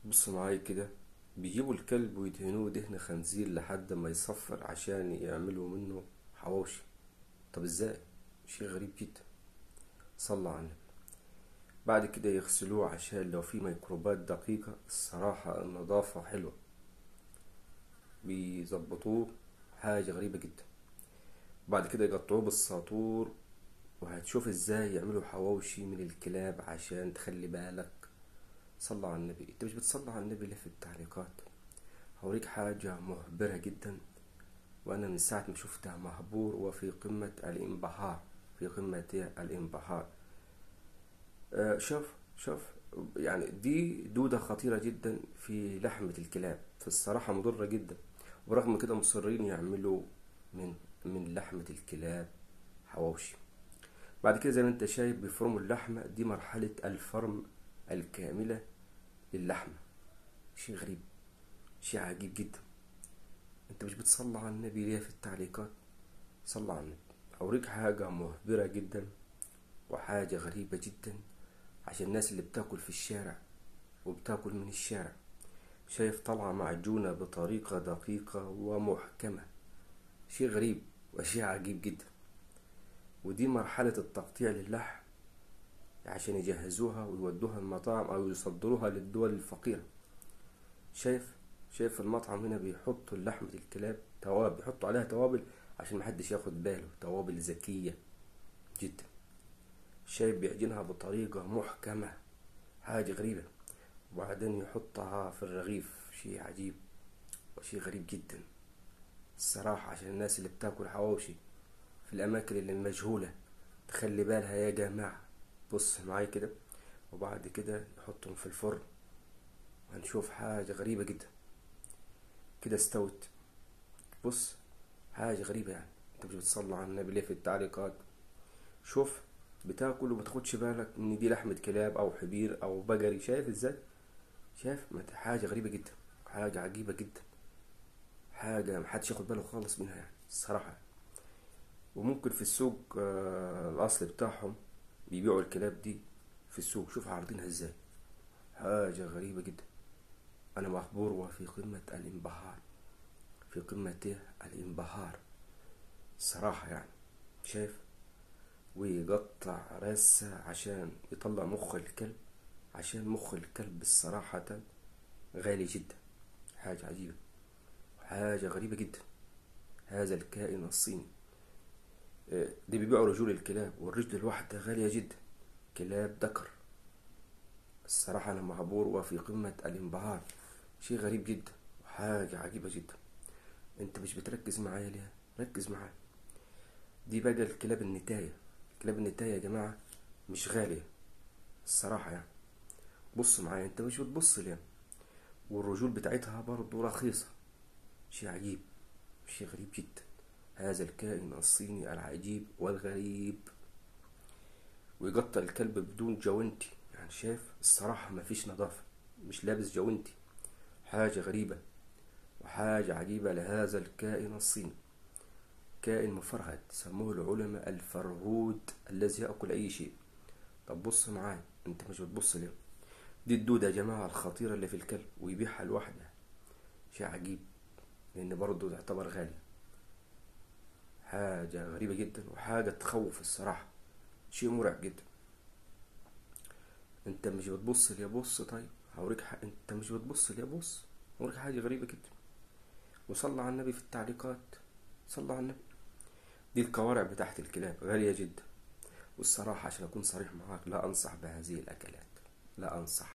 بص معايا كده بيجيبوا الكلب ويدهنوه دهن خنزير لحد ما يصفر عشان يعملوا منه حواوشي طب ازاي شيء غريب جدا صلى على النبي بعد كده يغسلوه عشان لو في ميكروبات دقيقة الصراحة النظافة حلوة بيظبطوه حاجة غريبة جدا بعد كده يقطعوه بالساطور وهتشوف ازاي يعملوا حواوشي من الكلاب عشان تخلي بالك صلى على النبي انت مش بتصلي على النبي ليه في التعليقات هوريك حاجة مهبرة جدا وانا من ساعة ما شفتها مهبور وفي قمة الانبهار في قمة الانبهار آه شوف شوف يعني دي دودة خطيرة جدا في لحمة الكلاب في الصراحة مضرة جدا ورغم كده مصرين يعملوا من من لحمة الكلاب حواوشي بعد كده زي ما انت شايف بيفرموا اللحمة دي مرحلة الفرم الكاملة للحمة شيء غريب شيء عجيب جدا انت مش بتصلي على النبي ليه في التعليقات صلى على النبي اوريك حاجة مهبرة جدا وحاجة غريبة جدا عشان الناس اللي بتاكل في الشارع وبتاكل من الشارع شايف طالعة معجونة بطريقة دقيقة ومحكمة شيء غريب وشيء عجيب جدا ودي مرحلة التقطيع للحم عشان يجهزوها ويودوها المطاعم أو يصدروها للدول الفقيرة شايف شايف المطعم هنا بيحطوا لحمة الكلاب توابل بيحطوا عليها توابل عشان محدش ياخد باله توابل ذكية جدا شايف بيعجنها بطريقة محكمة حاجة غريبة وبعدين يحطها في الرغيف شيء عجيب وشيء غريب جدا الصراحة عشان الناس اللي بتاكل حواوشي في الأماكن اللي المجهولة تخلي بالها يا جماعة بص معايا كده وبعد كده يحطهم في الفرن هنشوف حاجة غريبة جدا كده استوت بص حاجة غريبة يعني انت مش بتصلي على النبي ليه في التعليقات شوف بتاكل ومتاخدش بالك ان دي لحمة كلاب او حبير او بقري شايف ازاي شايف حاجة غريبة جدا حاجة عجيبة جدا حاجة محدش ياخد باله خالص منها يعني الصراحة وممكن في السوق آه الأصل بتاعهم بيبيعوا الكلاب دي في السوق شوف عارضينها ازاي حاجة غريبة جدا أنا مخبور وفي قمة الانبهار في قمة الانبهار الصراحة يعني شايف ويقطع راسة عشان يطلع مخ الكلب عشان مخ الكلب الصراحة غالي جدا حاجة عجيبة حاجة غريبة جدا هذا الكائن الصيني دي بيبيعوا رجول الكلاب والرجل الواحدة غالية جدا كلاب ذكر الصراحة أنا مهبور وفي قمة الانبهار شيء غريب جدا وحاجة عجيبة جدا أنت مش بتركز معايا ليه؟ ركز معايا دي بقى الكلاب النتاية الكلاب النتاية يا جماعة مش غالية الصراحة يعني بص معايا أنت مش بتبص ليه والرجول بتاعتها برضه رخيصة شيء عجيب شيء غريب جدا هذا الكائن الصيني العجيب والغريب ويقطع الكلب بدون جوانتي يعني شايف الصراحة مفيش نظافة مش لابس جوانتي حاجة غريبة وحاجة عجيبة لهذا الكائن الصيني كائن مفرهد سموه العلماء الفرهود الذي يأكل أي شيء طب بص معاي انت مش بتبص ليه دي الدودة يا جماعة الخطيرة اللي في الكلب ويبيعها لوحدها شيء عجيب لأن برضه تعتبر غالية حاجة غريبة جدا وحاجة تخوف الصراحة شيء مرعب جدا انت مش بتبص ليه بص طيب هوريك حق. انت مش بتبص ليه بص هوريك حاجة غريبة جدا وصلى على النبي في التعليقات صلى على النبي دي الكوارع بتاعت الكلاب غالية جدا والصراحة عشان أكون صريح معاك لا أنصح بهذه الأكلات لا أنصح